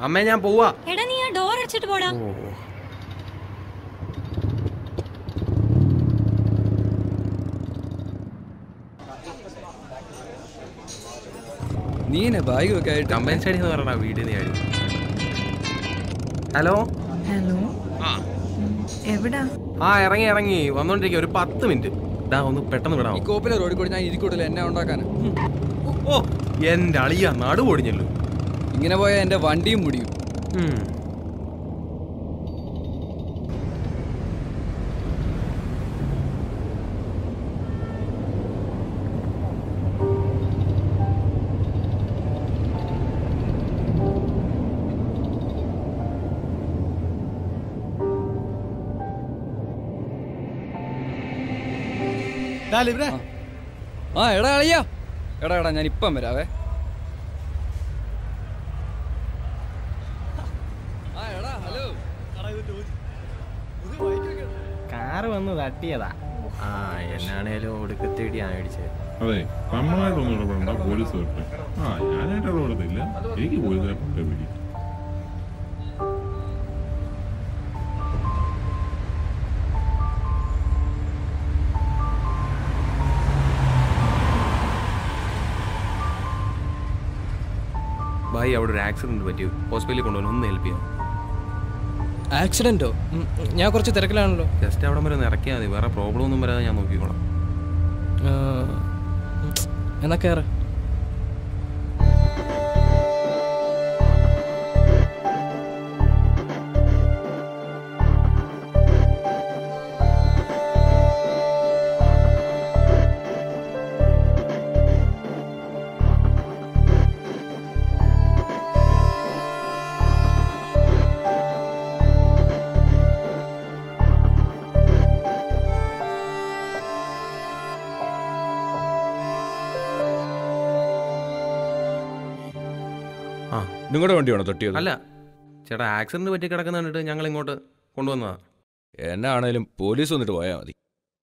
അമ്മേ ഞാൻ പോവാ എടാ നീ ആ ഡോർ അടിച്ചിട്ട് പോടാ ഓ നീ എന്നെ ബാഗ് ഒക്കെ ആയിട്ട് കമ്പൈൻ സ്റ്റഡി എന്ന് പറയണ വീട്ടിൽ നിന്ന് ആയിരുന്നു ഹലോ ഹലോ ആ ഉം, എവിടാ ആ ഇറങ്ങി ഇറങ്ങി വന്നോണ്ടിരിക്കുക ഒരു പത്ത് മിനിറ്റ് ഡാ ഒന്ന് പെട്ടെന്ന് ഈ വിടാമോ കോപ്പിലെ റോഡിൽ കൂടി ഞാൻ ഇരിക്കൂട്ടില്ല എന്നെ ഉണ്ടാക്കാനാ ഓ എന്റെ അളിയ നടു പൊടിഞ്ഞല്ലോ ഇങ്ങനെ പോയാൽ എന്റെ വണ്ടിയും മുടിയും ഉം. ആ എടാ അളിയാ എടാ എടാ ഞാൻ ഇപ്പം വരാവേ ആ എടാ ഹലോ കാറ് വന്ന് തട്ടിയതാ ആ എന്നാണേലും ഒടുക്കത്തേടി അടിച്ചത് അതെ നമ്മളായിട്ടൊന്നും ഇടപെടണ്ട പോലീസ് വരട്ടെ ആ ഞാനായിട്ട് ഇടപെടത്തില്ല എനിക്ക് പോലീസിനെ പറ്റേ പിടി ഭായി അവിടെ ഒരു ആക്സിഡന്റ് പറ്റി ഹോസ്പിറ്റലിൽ കൊണ്ടുപോകണം ഒന്ന് ഹെൽപ്പ് ചെയ്യാം ആക്സിഡന്റോ ഉം, ഞാൻ കുറച്ച് തിരക്കിലാണല്ലോ ജസ്റ്റ് അവിടെ വരെ ഒന്ന് ഇറക്കിയാൽ മതി വേറെ പ്രോബ്ലം ഒന്നും വരാതെ ഞാൻ നോക്കിക്കോളാം ആ, ഉം, എന്നാ കയറ് ആ നിങ്ങളുടെ വണ്ടിയാണോ തട്ടിയത് അല്ല ചേട്ടാ ആക്സിഡന്റ് പറ്റി കിടക്കുന്ന കണ്ടിട്ട് ഞങ്ങൾ ഇങ്ങോട്ട് കൊണ്ടുവന്നതാ എന്നെ ആണേലും പോലീസ് വന്നിട്ട് പോയാൽ മതി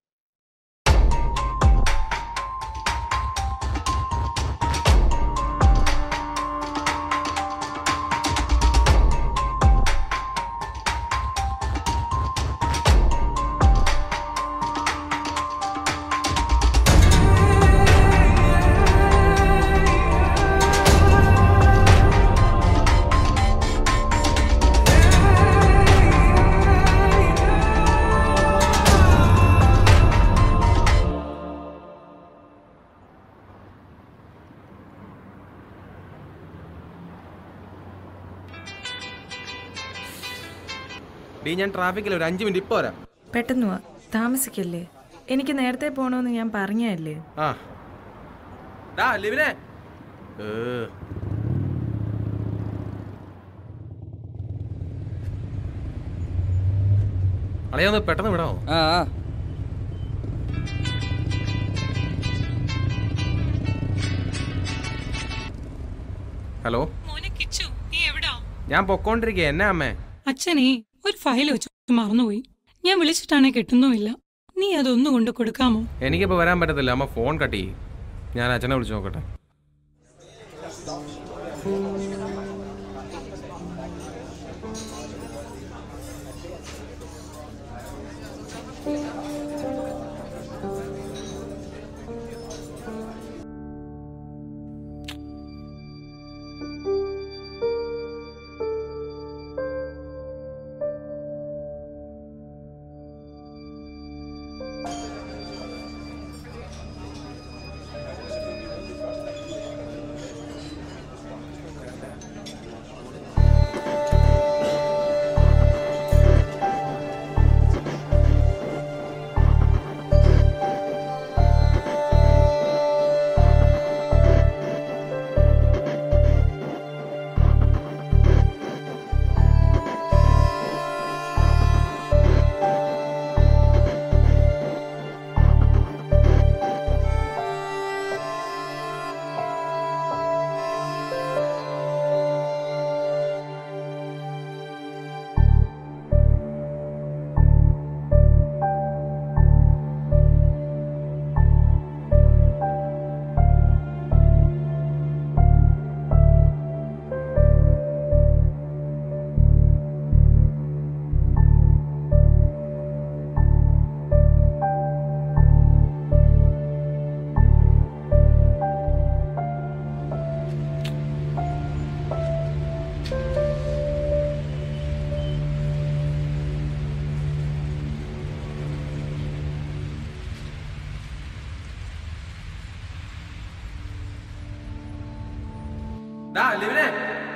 ഡീ ഞാൻ ട്രാഫിക്കിൽ ഒരു അഞ്ച് മിനിറ്റ് ഇപ്പോൾ വരാം പെട്ടെന്ന് വാ താമസിക്കല്ലേ എനിക്ക് നേരത്തെ പോണോന്ന് ഞാൻ പറഞ്ഞല്ലേ ആ ഡാ ലിവിനെ ഏ. അളിയാ ഒന്ന് പെട്ടെന്ന് വിടാമോ ആ ആ ഹലോ മോനെ കിച്ചു നീ എവിടാ ഞാൻ പൊക്കോണ്ടിരിക്കുക എന്നാ അമ്മേ അച്ഛനെ ഒരു ഫയൽ വെച്ച് മറന്നുപോയി ഞാൻ വിളിച്ചിട്ടാണെ കിട്ടുന്നുമില്ല നീ അതൊന്നു കൊണ്ട് കൊടുക്കാമോ എനിക്കിപ്പോൾ വരാൻ പറ്റത്തില്ല അമ്മ ഫോൺ കട്ട് ചെയ്യും ഞാൻ അച്ഛനെ വിളിച്ച് നോക്കട്ടെ ഡാ ലിവിനെ